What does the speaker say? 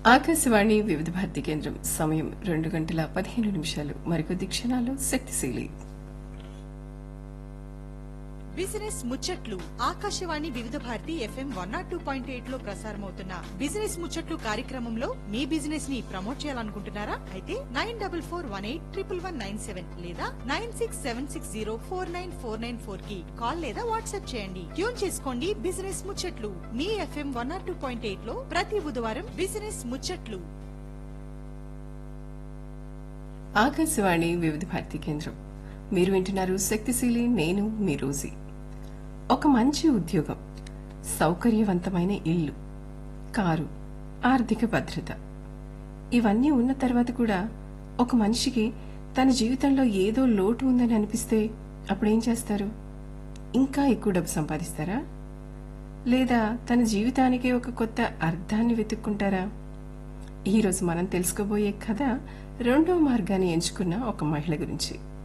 ఆకాశవాణి వివిధ భారతి కేంద్రం సమయం రెండు గంటల పదిహేను నిమిషాలు మరికొద్ది క్షణాలు శక్తిశీలి బిజినెస్ ముచ్చట్లు Akashvani Vividh Bharati FM one naught two point eight లో ప్రసారమవుతున్న బిజినెస్ ముచ్చట్లు కార్యక్రమంలో మీ బిజినెస్ ని ప్రమోట్ చేయాలనుకుంటున్నారా అయితే nine double four one eight triple one nine seven లేదా nine six seven six zero four nine four nine four కి కాల్ లేదా వాట్సాప్ చేయండి ట్యూన్ చేసుకోండి బిజినెస్ ముచ్చట్లు మీ FM one naught two point eight లో ప్రతి బుధవారం బిజినెస్ ముచ్చట్లు ఆకాశవాణి వివిధ భారతి కేంద్రం మీరు వింటున్నారు శక్తిశీలి నేను మీ రోజీ ఒక మంచి ఉద్యోగం సౌకర్యవంతమైన ఇల్లు కారు ఆర్థిక భద్రత ఇవన్నీ ఉన్న తర్వాత కూడా ఒక మనిషికి తన జీవితంలో ఏదో లోటు ఉందని అనిపిస్తే అప్పుడేం చేస్తారు ఇంకా ఎక్కువ డబ్బు సంపాదిస్తారా లేదా తన జీవితానికి ఒక కొత్త అర్థాన్ని వెతుక్కుంటారా ఈ రోజు మనం తెలుసుకోబోయే కథ రెండో మార్గాన్ని ఎంచుకున్న ఒక మహిళ గురించి